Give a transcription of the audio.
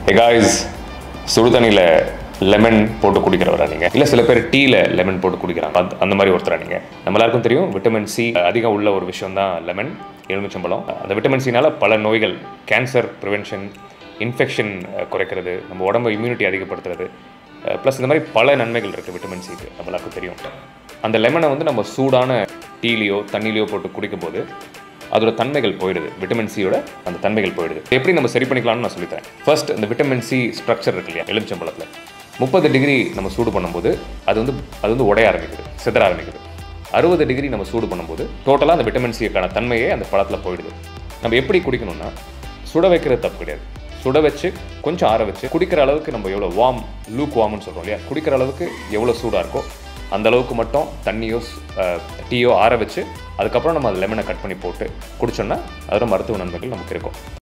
guys சுடு தண்ணியில் lemon போட்டு குடிக்கிறவரா நீங்கள் இல்லை சில பேர் டீயில் லெமன் போட்டு குடிக்கிறாங்க அந்த- அந்த மாதிரி ஒருத்தரா நீங்கள் நம்ம எல்லாருக்கும் தெரியும் விட்டமின் சி அதிகம் உள்ள ஒரு விஷயம் தான் லெமன் எலுமிச்சம்பழம் அந்த விட்டமின் சினால பல நோய்கள் கேன்சர் ப்ரிவென்ஷன் இன்ஃபெக்ஷன் குறைக்கிறது நம்ம உடம்பு இம்யூனிட்டி அதிகப்படுத்துறது ப்ளஸ் இந்த மாதிரி பல நன்மைகள் இருக்குது விட்டமின் சிக்கு நம்ம எல்லாருக்கும் தெரியும் அந்த லெமனை வந்து நம்ம சூடான டீலையோ தண்ணிலையோ போட்டு குடிக்கும்போது அதோட தன்மைகள் போயிடுது விட்டமின் சியோட அந்த தன்மைகள் போயிடுது எப்படி நம்ம சரி பண்ணிக்கலாம்னு நான் சொல்லித்தரேன் ஃபர்ஸ்ட் இந்த விட்டமின் சி ஸ்ட்ரக்சர் இருக்கு இல்லையா எலுமிச்சம்பழத்தில் முப்பது டிகிரி நம்ம சூடு பண்ணும்போது அது வந்து அது வந்து உடைய ஆரம்பிக்குது சிதற ஆரம்பிக்குது அறுபது டிகிரி நம்ம சூடு பண்ணும்போது டோட்டலாக அந்த விட்டமின் சிக்கான தன்மையே அந்த பழத்தில் போயிடுது நம்ம எப்படி குடிக்கணும்னா சுட வைக்கிறது தப்பு கிடையாது சுட வச்சு கொஞ்சம் ஆற வச்சு குடிக்கிற அளவுக்கு நம்ம எவ்வளோ வார்ம் லூக் வார்ம்னு சொல்கிறோம் இல்லையா குடிக்கிற அளவுக்கு எவ்வளோ சூடாக இருக்கோ அந்த அளவுக்கு மட்டும் தண்ணியோ அஹ், டீயோ ஆற வச்சு அதுக்கப்புறம் நம்ம அது லெமனை கட் பண்ணி போட்டு குடிச்சோம்னா அதோட மருத்துவ நன்மைகள் நமக்கு இருக்கும்